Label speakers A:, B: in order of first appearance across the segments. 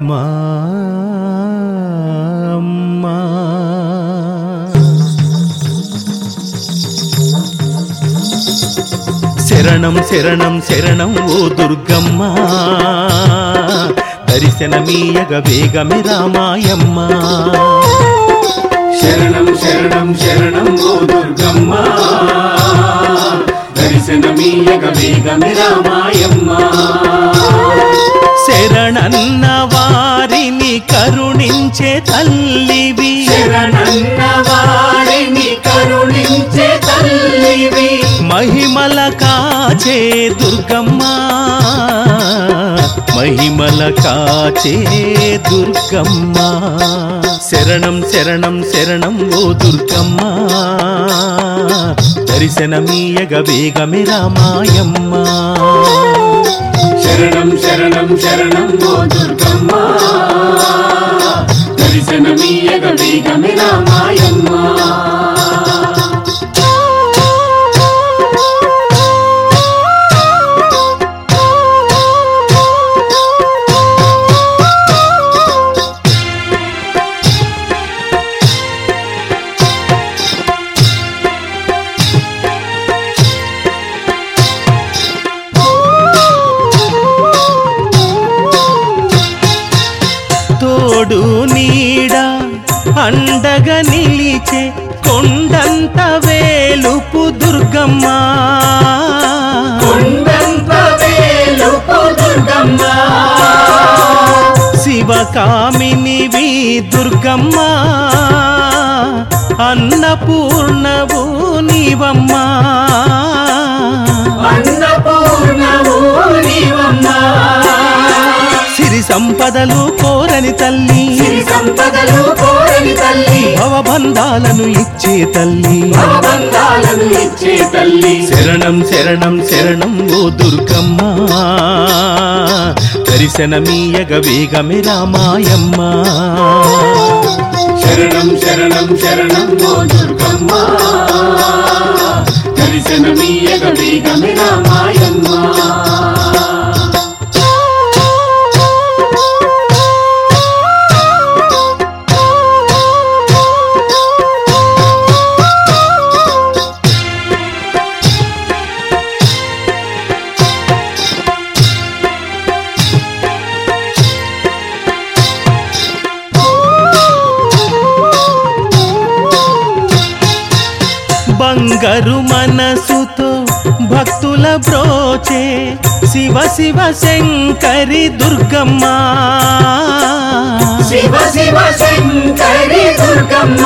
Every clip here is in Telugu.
A: అమ్మా అమ్మా శరణం శరణం శరణం ఓ దుర్గమ్మ దర్శనమీయగ వేగమి రామాయమ్మ
B: శరణం శరణం శరణం ఓ దుర్గమ్మ దర్శనమీయగ వేగమి రామాయమ్మ
A: శరణన్న వారిని కరుణించే తల్లివి
B: శరణన్న వారిని కరుణించే తల్లివి
A: మహిమల కాచే దుర్గమ్మ మహిమల కాచే దుర్గమ్మ శరణం శరణం శరణం ఓ దుర్గమ్మ దర్శనమీయగ వేగమి రామాయమ్మ
B: శరణం శరణం శరణం ఓ దుర్గమ్మ దర్శనమీయగ వేగమి రామాయమ్మ
A: తోడు నీడ అండగా నిలిచే కొండంత వేలుపు దుర్గమ్మ
B: కొండంత వేలుపు దుర్గమ్మ
A: శివకామినివి దుర్గమ్మ అన్నపూర్ణవు నీవమ్మ
B: అన్నపూర్ణము నీవమ్మ
A: సిరి సంపదలు కోరని తల్లి
B: సిరి సంపదలు కోరని తల్లి
A: భవబంధాలను ఇచ్చే తల్లి
B: భవబంధాలను ఇచ్చే తల్లి
A: శరణం శరణం శరణం ఓ దుర్గమ్మ దర్శనమీయగ వేగమి రామాయమ్మ
B: శరణం శరణం శరణం ఓ దుర్గమ్మ దర్శనమీయగ వేగమి రామాయమ్మ
A: బంగారు మనసుతో భక్తుల బ్రోచే శివ శివ శంకరి దుర్గమ్మ
B: శివ శివ శంకరి దుర్గమ్మ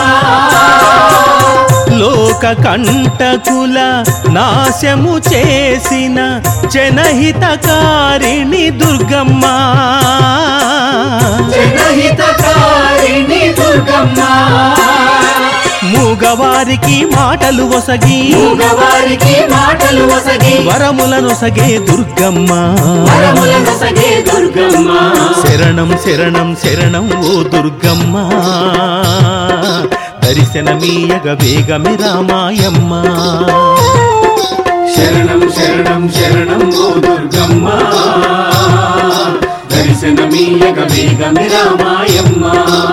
A: లోక కంటకుల నాశము చేసిన జనహితకారిణి దుర్గమ్మ
B: జనహితకారిణి దుర్గమ్మ
A: మూగవారికి మాటలు ఒసగి
B: మూగవారికి మాటలు వసగి
A: వరములను సగే దుర్గమ్మ
B: వరముల వసగే దుర్గమ్మ
A: శరణం శరణం శరణం ఓ దుర్గమ్మ దర్శనమీయగ వేగమి రామాయమ్మ
B: శరణం శరణం శరణం ఓ దుర్గమ్మ దర్శనమీయగ వేగమి రామాయమ్మ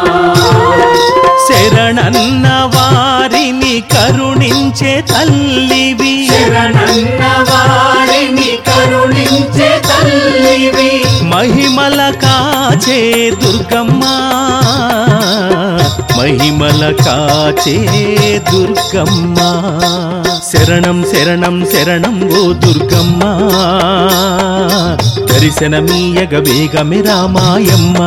A: శరణన్న వారిని కరుణించే తల్లివి
B: శరణన్న వారిని కరుణించే తల్లివి
A: మహిమల కాచే దుర్గమ్మ మహిమల కాచే దుర్గమ్మ శరణం శరణం శరణం ఓ దుర్గమ్మ దర్శనమీయగ వేగమి రామాయమ్మ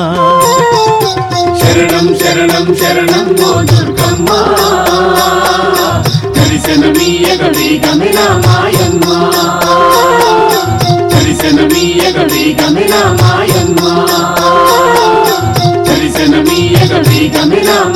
B: శరణం శరణం శరణం ఓ దుర్గమ్మ దర్శనమీయగ వేగమి రామాయమ్మ దర్శనమీయగ వేగమి రామాయమ్మ దర్శనమీయగ వేగమి రామ